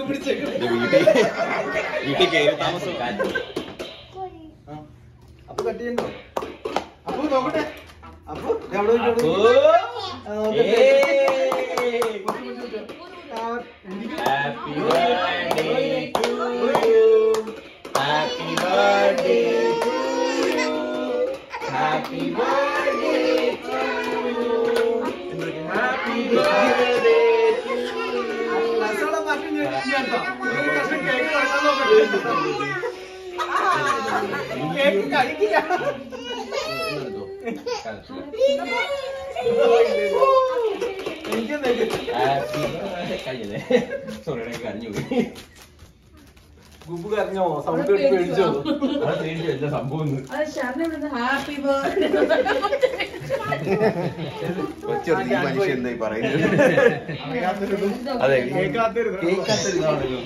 വീട്ടിൽ വീട്ടിൽ കയറി താമസം അപ്പൊ കട്ട് ചെയ്യണ്ടോ അപ്പൊ നോക്കട്ടെ അപ്പൊ ദേ അവിടെ നോക്കി, അവിടെ അപ്പോ, നോക്കി. ആ, നോക്കട്ടെ. ഏയ്. കുറച്ച് പിടിച്ച് വെച്ചോ. ആ, എനിക്ക് Happy birthday to you. Happy birthday to you. Happy birthday to you. Happy birthday to you. രസമുള്ള പാട്ട് ഞാൻ ചെയ്യാട്ടോ. ഒരു കഷ്ണം കേക്ക് കഴിക്കാൻ നോക്കട്ടെ. കേക്ക് കഴിക്കില്ല. എനിക്കെന്താ ഇത്? Happy birthday. കഴിഞ്ഞല്ലേ? Sorry, എനിക്ക് കരഞ്ഞു പോയി. ഗുബു കരഞ്ഞോ സൗണ്ട് കേട്ട് പേടിച്ചോ അവിടെ പേടിച്ചു എന്താ സംഭവം എന്ന്. ഹാപ്പി ബർത്ത്ഡേ കൊച്ചൊരുത്തി മനുഷ്യൻ എന്തായി പറയുന്നത് അറിയാത്തൊരിതും അതെ കേൾക്കാത്തൊരിതും. കേൾക്കാത്തൊരിതാണല്ലോ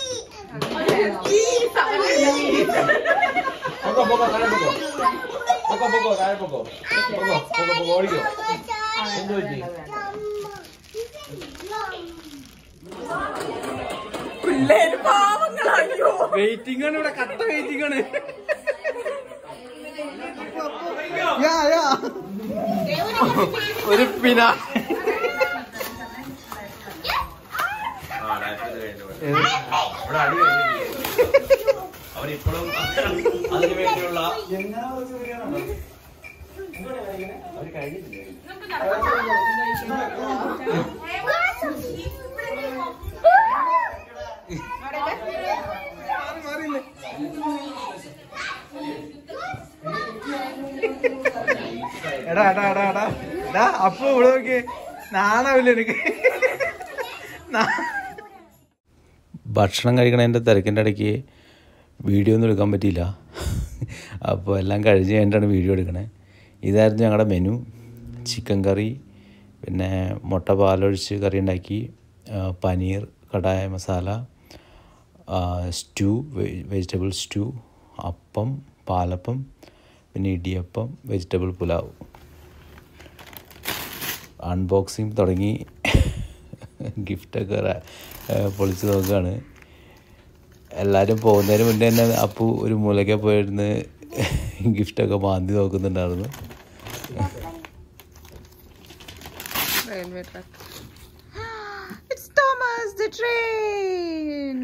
പൊക്കോ പൊക്കോ താഴെ പൊക്കോ പൊക്കോ പൊക്കോ താഴെ പൊക്കോ പൊക്കോ പൊക്കോ പൊക്കോ ഓടിക്കോ എന്ത് പറ്റി പിള്ളേര് പാവങ്ങളയ്യോ വെയിറ്റിംഗ് ആണ് ഇവിടെ കട്ട വെയിറ്റിംഗ് ആണ് യാ യാ ഒരു പിന ആ രാത്രി കഴിഞ്ഞു ഇവിടെ അടി കഴിഞ്ഞു അവരിപ്പോഴും അതിനു വേണ്ടിയുള്ള അവര് കഴിഞ്ഞിട്ടില്ലേ എടാ എടാ എടാ എടാ എടാ അപ്പൊ ഇവിടെ നോക്കി നാണാവില്ല എനിക്ക് നാ- ഭക്ഷണം കഴിക്കണതിൻ്റെ തിരക്കിൻ്റെ ഇടയ്ക്ക് വീഡിയോ ഒന്നും എടുക്കാൻ പറ്റിയില്ല അപ്പോൾ എല്ലാം കഴിഞ്ഞ് കഴിഞ്ഞിട്ടാണ് വീഡിയോ എടുക്കണേ ഇതായിരുന്നു ഞങ്ങളുടെ മെനു ചിക്കൻ കറി പിന്നെ മുട്ട പാലൊഴിച്ച് കറി ഉണ്ടാക്കി ആ, പനീർ കടായ മസാല ആ, സ്റ്റൂ വെ- വെജിറ്റബിൾ സ്റ്റൂ അപ്പം പാലപ്പം പിന്നെ ഇടിയപ്പം വെജിറ്റബിൾ പുലാവ് അൺബോക്സിങ് തുടങ്ങി ഗിഫ്റ്റൊക്കെ റാ- ഏ, പൊളിച്ച് നോക്കുകയാണ് എല്ലാവരും പോകുന്നതിന് മുന്നേ തന്നെ അപ്പു ഒരു മൂലയ്ക്ക് പോയിരുന്ന് ഗിഫ്റ്റൊക്കെ മാന്തി നോക്കുന്നുണ്ടായിരുന്നു Railway track. It's Thomas the train.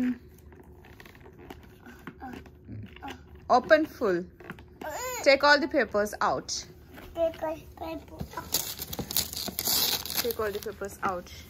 Open full. Take all the papers out. Take all the papers out.